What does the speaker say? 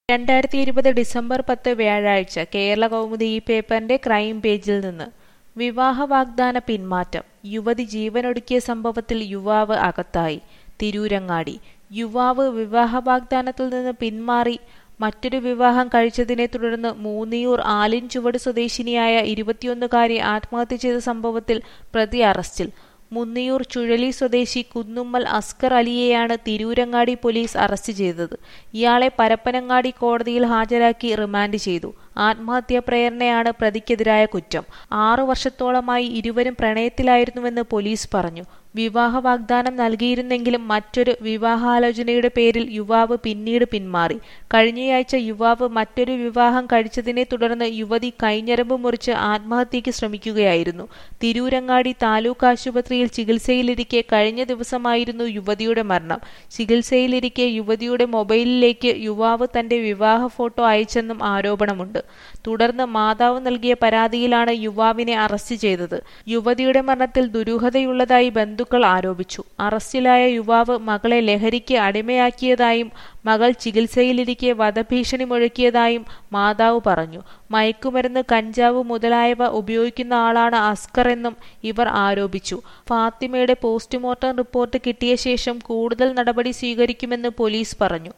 രണ്ടായിരത്തി ഇരുപത് ഡിസംബർ പത്ത് വ്യാഴാഴ്ച കേരള കൗമുദി ഈ പേപ്പറിന്റെ ക്രൈം പേജിൽ നിന്ന് വിവാഹ വാഗ്ദാന പിന്മാറ്റം യുവതി ജീവനൊടുക്കിയ സംഭവത്തിൽ യുവാവ് അകത്തായി തിരൂരങ്ങാടി യുവാവ് വിവാഹ വാഗ്ദാനത്തിൽ നിന്ന് പിന്മാറി മറ്റൊരു വിവാഹം കഴിച്ചതിനെ തുടർന്ന് മൂന്നിയൂർ ആലിൻചുവട് സ്വദേശിനിയായ ഇരുപത്തിയൊന്നുകാരി ആത്മഹത്യ ചെയ്ത സംഭവത്തിൽ പ്രതി അറസ്റ്റിൽ മുന്നിയൂർ ചുഴലി സ്വദേശി കുന്നുമ്മൽ അസ്കർ അലിയെയാണ് തിരൂരങ്ങാടി പോലീസ് അറസ്റ്റ് ചെയ്തത് ഇയാളെ പരപ്പനങ്ങാടി കോടതിയിൽ ഹാജരാക്കി റിമാൻഡ് ചെയ്തു ആത്മഹത്യാ പ്രേരണയാണ് പ്രതിക്കെതിരായ കുറ്റം ആറു വർഷത്തോളമായി ഇരുവരും പ്രണയത്തിലായിരുന്നുവെന്ന് പോലീസ് പറഞ്ഞു വിവാഹ വാഗ്ദാനം നൽകിയിരുന്നെങ്കിലും മറ്റൊരു വിവാഹാലോചനയുടെ പേരിൽ യുവാവ് പിന്നീട് പിന്മാറി കഴിഞ്ഞയാഴ്ച യുവാവ് മറ്റൊരു വിവാഹം കഴിച്ചതിനെ തുടർന്ന് യുവതി കൈഞ്ഞരമ്പ് മുറിച്ച് ആത്മഹത്യയ്ക്ക് ശ്രമിക്കുകയായിരുന്നു തിരൂരങ്ങാടി താലൂക്ക് ആശുപത്രിയിൽ ചികിത്സയിലിരിക്കെ കഴിഞ്ഞ ദിവസമായിരുന്നു യുവതിയുടെ മരണം ചികിത്സയിലിരിക്കെ യുവതിയുടെ മൊബൈലിലേക്ക് യുവാവ് തന്റെ വിവാഹ ഫോട്ടോ അയച്ചെന്നും ആരോപണമുണ്ട് തുടർന്ന് മാതാവ് നൽകിയ പരാതിയിലാണ് യുവാവിനെ അറസ്റ്റ് ചെയ്തത് യുവതിയുടെ മരണത്തിൽ ദുരൂഹതയുള്ളതായി ബന്ധുക്കൾ ആരോപിച്ചു അറസ്റ്റിലായ യുവാവ് മകളെ ലഹരിക്ക് അടിമയാക്കിയതായും മകൾ ചികിത്സയിലിരിക്കെ വധഭീഷണി മുഴക്കിയതായും മാതാവ് പറഞ്ഞു മയക്കുമരുന്ന് കഞ്ചാവ് മുതലായവ ഉപയോഗിക്കുന്ന ആളാണ് അസ്കർ എന്നും ഇവർ ആരോപിച്ചു ഫാത്തിമയുടെ പോസ്റ്റ്മോർട്ടം റിപ്പോർട്ട് കിട്ടിയ ശേഷം കൂടുതൽ നടപടി സ്വീകരിക്കുമെന്ന് പോലീസ് പറഞ്ഞു